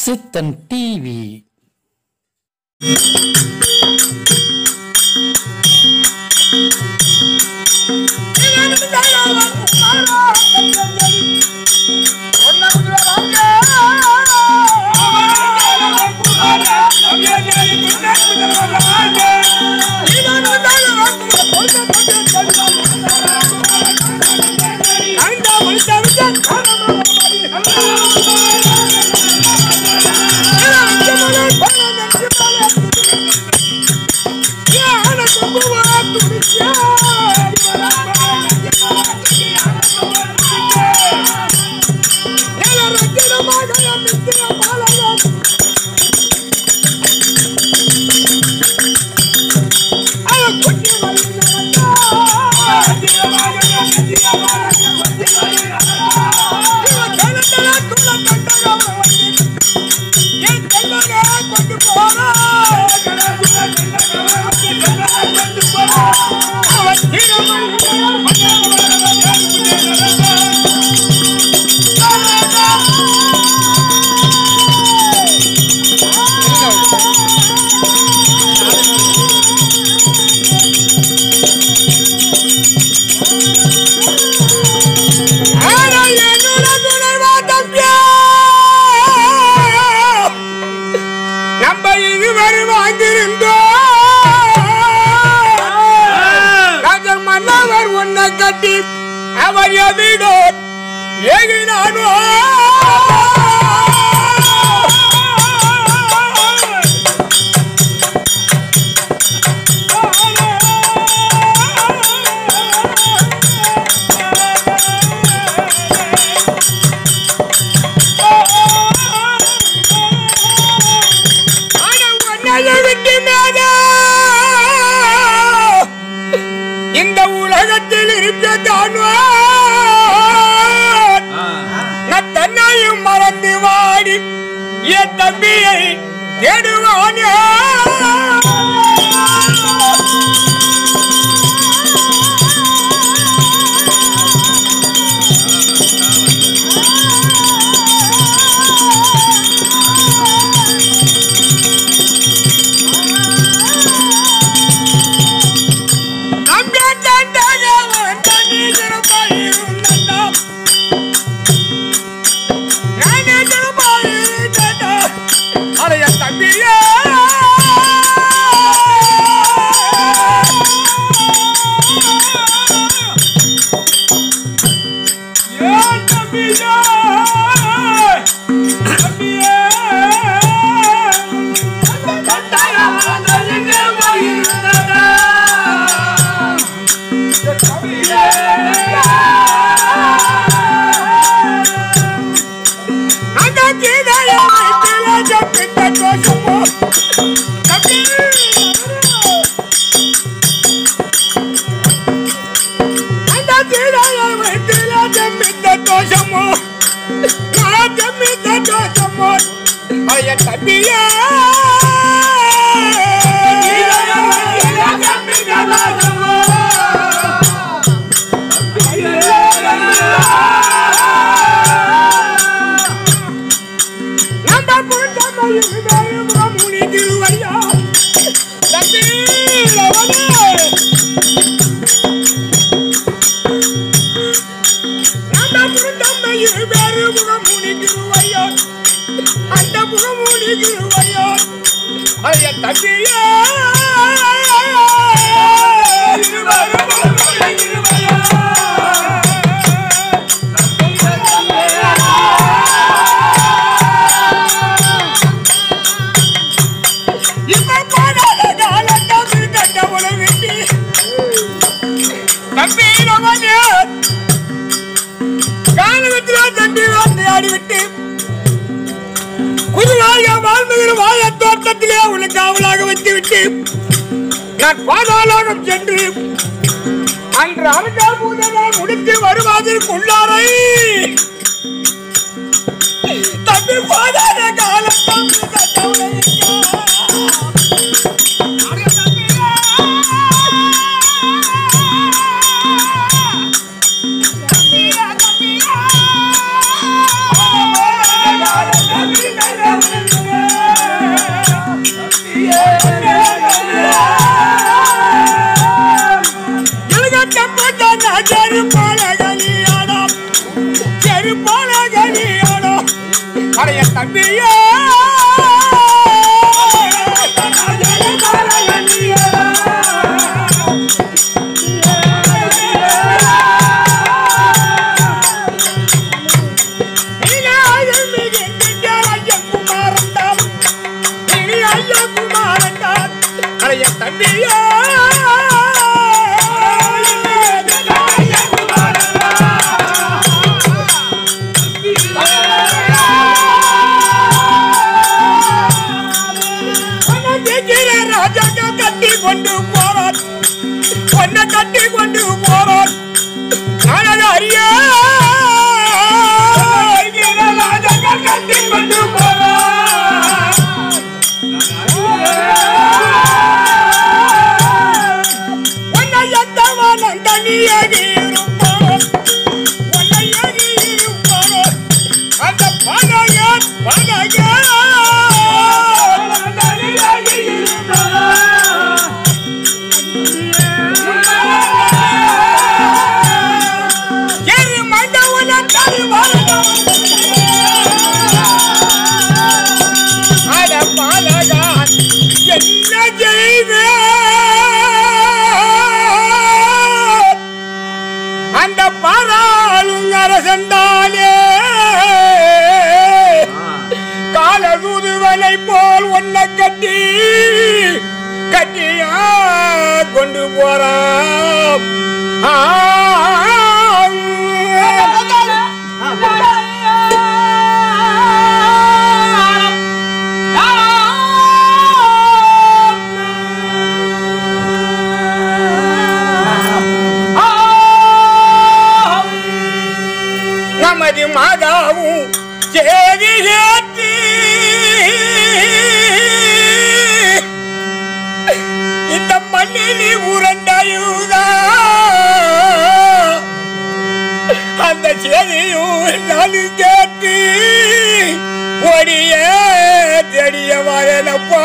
சித்தன் TV நம்ம இதுவரை வாழ்ந்திருந்தோம் ராஜ மன்னவர் உன்னை கட்டி அவர் எதிரோ ஏகினானோ ஆனா உன்னைய விட்டு மேல இந்த உலகத்தில் இருக்கத்தானோ நான் தன்னையும் மறந்து வாடி என் தம்பியை தேடுவானே நம்பி தந்தாக வந்த நீதிருப்பாயிருந்தா நானே திருப்பாயிருந்தா அடைய தம்பியே ஏன் தம்பியே தம்பியே அந்த கீதையை வைத்தில ஜப்பித்த தோஷமோ தம்பி அந்த கீதையை வைத்தில ஜப்பித்த தோஷமோ நான் ஜப்பித்த தோஷமோ ஐய தம்பியே நம்ம குண்டமையும் வேறுபுறம் முனி திருவையா தம்பீரவனே நம்ம குண்டமையும் வேறுபுறம் முனி திருவையா அந்த புறம் முனி திருவையா ஐய தம்பியே இப்ப போனால காலத்தை கண்டவளை விட்டு தம்பீரவனே காலகத்திலே தம்பி வார்த்தை ஆடிவிட்டு குதிராக வாழ்ந்துகிற வாய தோட்டத்திலே உனக்கு அவளாக வைத்து விட்டு நான் பாதாளோகம் சென்று அன்று அரங்கா பூதனால் முடித்து வருவதற்கு உள்ளாரை தம்பி பாதாள காலம் தம்பி தட்டவுளையா தம்பியே இனி ஆயுள் மிகுந்த ஐயா குமாரன்தான். இனி ஐயா குமாரன்தான். அடைய தம்பியே உனக்கு ராஜாக்க கட்டி கொண்டு போறான் பொண்ணை கட்டி கொண்டு போறான் நானது அறிய ராஜாக்க கட்டி கொண்டு போறான் உன்னை எந்தவன் அந்த நீயகி இருப்பான் உன்னை எகி இருப்பான் அந்த பனையன் பனையன் அந்த நீயகி இருப்பான் எரி மண்டவுல தரி வரணும் அட பாலகான் என்ன செய்வேன் அந்த பாராளும் அரசந்தானே கால தூதுவனை போல் ஒன்ன கட்டி கட்டியா கொண்டு போறான் ஆ நமது மாதாவும் சேதி கேட்டு இந்த மண்ணில் உரண்டாயுதா அந்த செய்தியும் நானும் கேட்டு ஒடிய தெரிய வரலப்பா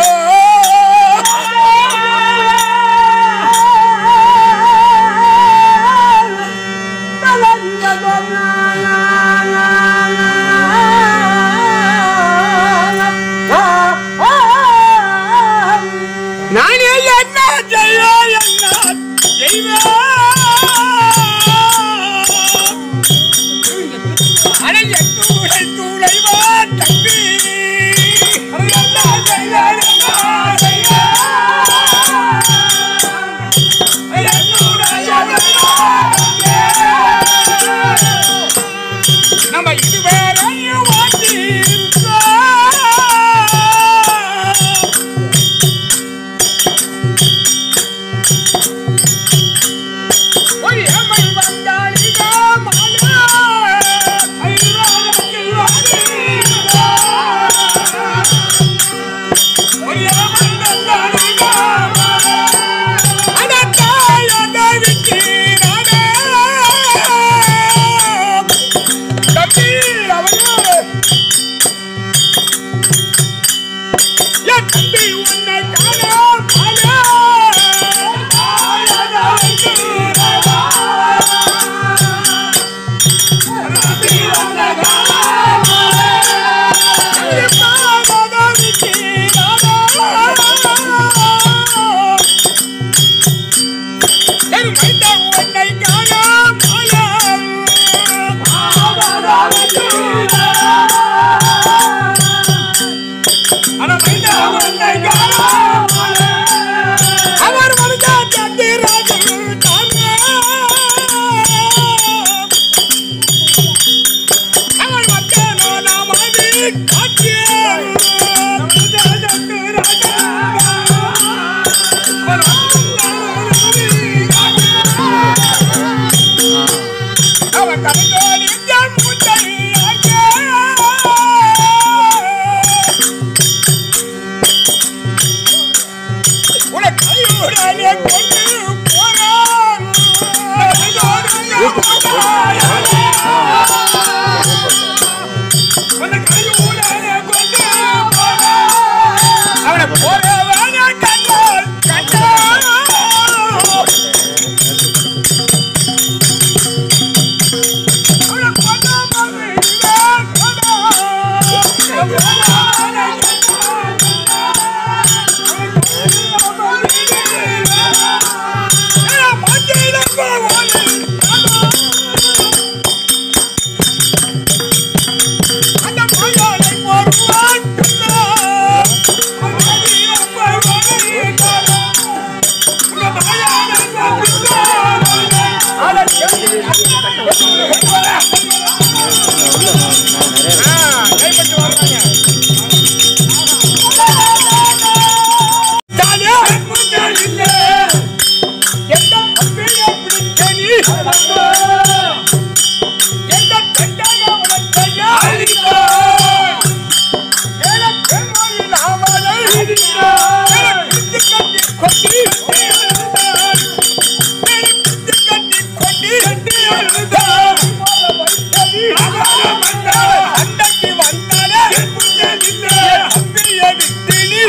நானே என்ன செய்ய என்ன செய்வேன் அட என்னுடைய துணைவா தம்பி அட என்ன செய்ய என்ன செய்ய என்னுடைய நம்ம இதுவரையும் வாட்டி ஒரு ஏமை வந்தாளிதா மாலா ஐராவத்தில் வாடிதா ஒரு ஏமை வந்தாளிதா அடத்தாயத விட்டீரானே தம்பி அவனே என் தம்பி உன்னை காண உன்னை அவர் மனிதா தந்தி ராஜன் தானே அவன் வந்தேனோ நாமதி காட்டியேன் அவன் கலந்தோடி மூச்சை உனக்கு கையுடனே கொண்டு போனான் அவனை போறவன கண்டால் கண்டால் அவனை கொல்லாமல் விடுவேன், கொடா. எந்த பெண்ணாக உனக்கையா ஏல பெண்மொழியில் ஆவாதை ஏல பித்து கட்டி கொட்டி ஏல பித்து கட்டி கொட்டி அண்டைக்கு வந்தாலே அம்பியை விட்டு நீ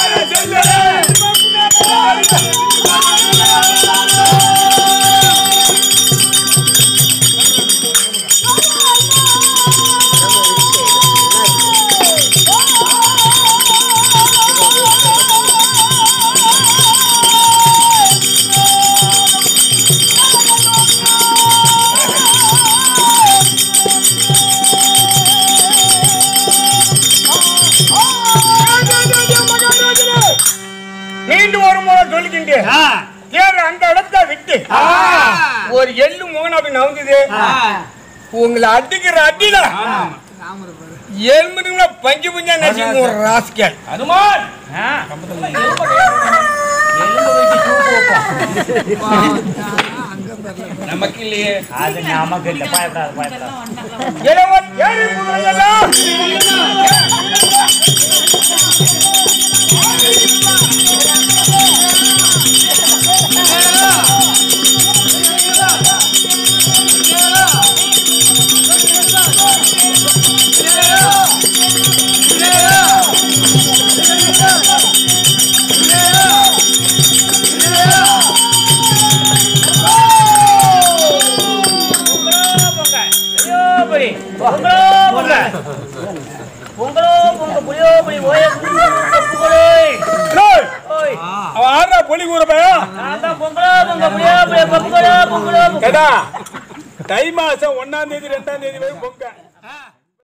மீண்டும் ஒரு முறை சொல்கின்றேன் ஏறு அந்த இடத்த விட்டு ஒரு எள்ளு மோகன் அப்படி நவுந்தது உங்களை அடிக்கிற அடியில எலும்புங்களா பஞ்சு புஞ்சா நசிக்கும் ஒரு ராஸ்கல் அனுமான் நமக்கு இல்லையே அது நமக்கு இல்ல பயப்படாது பயப்படாது இளவன் ஏறி குதிரையெல்லாம் பொங்க ஐயோ புலி பொங்கலோ பொங்க பொங்கலோ பொங்க புளியோ புளி ஓய புகழோய் டேய், ஓய் அவன் ஆடுறா பொலி கூற பையன் நான் தான் பொங்கலோ பொங்க புளியோ புளி பொங்கலோ பொங்கலோ பொங்க கேட்டா தை மாசம் ஒன்னாம் தேதி ரெண்டாம் தேதி வரை பொங்க